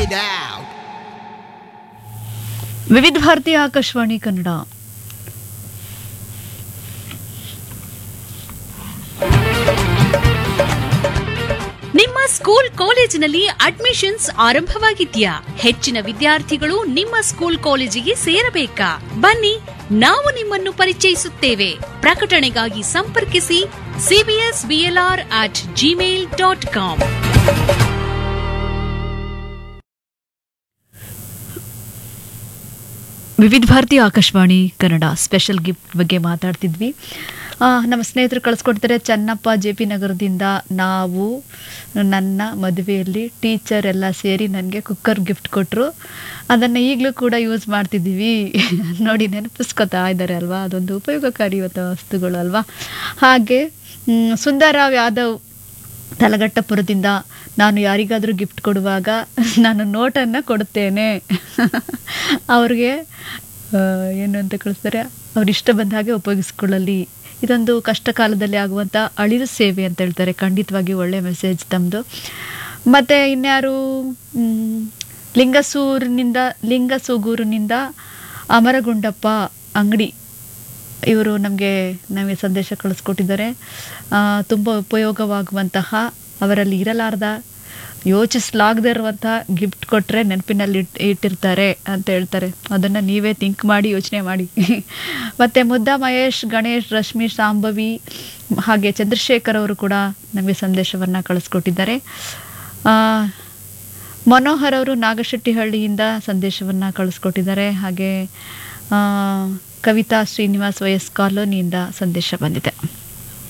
it out. ವಿವಿಧ ಭಾರತಿ ಆಕಾಶವಾಣಿ ಕನ್ನಡ ನಿಮ್ಮ school ಕಾಲೇಜಿನಲ್ಲಿ ಅಡ್ಮಿಷನ್ಸ್ ಆರಂಭವಾಗಿದ್ಯಾ ಹೆಚ್ಚಿನ ವಿದ್ಯಾರ್ಥಿಗಳು ನಿಮ್ಮ ಸ್ಕೂಲ್ ಕಾಲೇಜಿಗೆ ಸೇರಬೇಕಾ ಬನ್ನಿ ನಾವು ನಿಮ್ಮನ್ನು ಪರಿಚಯಿಸುತ್ತೇವೆ ಪ್ರಕಟಣೆಗಾಗಿ ಸಂಪರ್ಕಿಸಿ CBS BLR at Gmail dot com Vividha Bharati Akashvani Kannada special gift ಬಗ್ಗೆ ಮಾತಾಡ್ತಿದ್ವಿ ಆ, ನಮ್ಮ ಸ್ನೇಹಿತರು ಕಳಿಸ್ಕೊಡ್ತಾರೆ ಚನ್ನಪ್ಪ ಜೆ ಪಿ ನಗರದಿಂದ ನಾವು ನನ್ನ ಮದುವೆಯಲ್ಲಿ ಟೀಚರ್ ಎಲ್ಲ ಸೇರಿ ನನಗೆ ಕುಕ್ಕರ್ ಗಿಫ್ಟ್ ಕೊಟ್ಟರು ಅದನ್ನು ಈಗಲೂ ಕೂಡ ಯೂಸ್ ಮಾಡ್ತಿದ್ದೀವಿ ನೋಡಿ ನೆನಪಿಸ್ಕೊತಾ ಇದ್ದಾರೆ ಅಲ್ವಾ ಅದೊಂದು ಉಪಯೋಗಕಾರಿ ವಸ್ತುಗಳು ಅಲ್ವಾ ಹಾಗೆ ಮ್, ಸುಂದರರಾವ್ ಯಾದವ್ ತಲಗಟ್ಟಪುರದಿಂದ ನಾನು ಯಾರಿಗಾದರೂ ಗಿಫ್ಟ್ ಕೊಡುವಾಗ ನಾನು ನೋಟನ್ನು ಕೊಡುತ್ತೇನೆ ಅವ್ರಿಗೆ ಆ, ಏನು ಅಂತ ಕಳಿಸ್ತಾರೆ ಅವ್ರು ಇಷ್ಟ ಬಂದ ಹಾಗೆ ಉಪಯೋಗಿಸ್ಕೊಳ್ಳಲಿ ಇದೊಂದು ಕಷ್ಟ ಕಾಲದಲ್ಲಿ ಆಗುವಂಥ ಅಳಿಲು ಸೇವೆ ಅಂತ ಹೇಳ್ತಾರೆ ಖಂಡಿತವಾಗಿ ಒಳ್ಳೆ ಮೆಸೇಜ್ ತಮ್ಮದು ಮತ್ತು ಇನ್ಯಾರು ಮ್, ಲಿಂಗಸೂರಿನಿಂದ ಲಿಂಗಸೂಗೂರಿನಿಂದ ಅಮರಗುಂಡಪ್ಪ ಅಂಗಡಿ ಇವರು ನಮಗೆ ನಮಗೆ ಸಂದೇಶ ಕಳಿಸ್ಕೊಟ್ಟಿದ್ದಾರೆ ತುಂಬ ಉಪಯೋಗವಾಗುವಂತಹ ಅವರಲ್ಲಿ ಇರಲಾರ್ದ ಯೋಚಿಸಲಾಗದೇ ಇರುವಂತಹ ಗಿಫ್ಟ್ ಕೊಟ್ಟರೆ ನೆನಪಿನಲ್ಲಿ ಇಟ್ ಇಟ್ಟಿರ್ತಾರೆ ಅಂತ ಹೇಳ್ತಾರೆ ಅದನ್ನು ನೀವೇ ಥಿಂಕ್ ಮಾಡಿ ಯೋಚನೆ ಮಾಡಿ ಮತ್ತು ಮುದ್ದ ಮಹೇಶ್ ಗಣೇಶ್ ರಶ್ಮಿ ಶಾಂಭವಿ ಹಾಗೆ ಚಂದ್ರಶೇಖರ್ ಅವರು ಕೂಡ ನಮಗೆ ಸಂದೇಶವನ್ನು ಕಳಿಸ್ಕೊಟ್ಟಿದ್ದಾರೆ ಆ, ಮನೋಹರ್ ಅವರು ನಾಗಶೆಟ್ಟಿಹಳ್ಳಿಯಿಂದ ಸಂದೇಶವನ್ನು ಕಳಿಸ್ಕೊಟ್ಟಿದ್ದಾರೆ ಹಾಗೆ ಆ, ಕವಿತಾ ಶ್ರೀನಿವಾಸ್ ವಯಸ್ ಕಾಲೋನಿಯಿಂದ ಸಂದೇಶ ಬಂದಿದೆ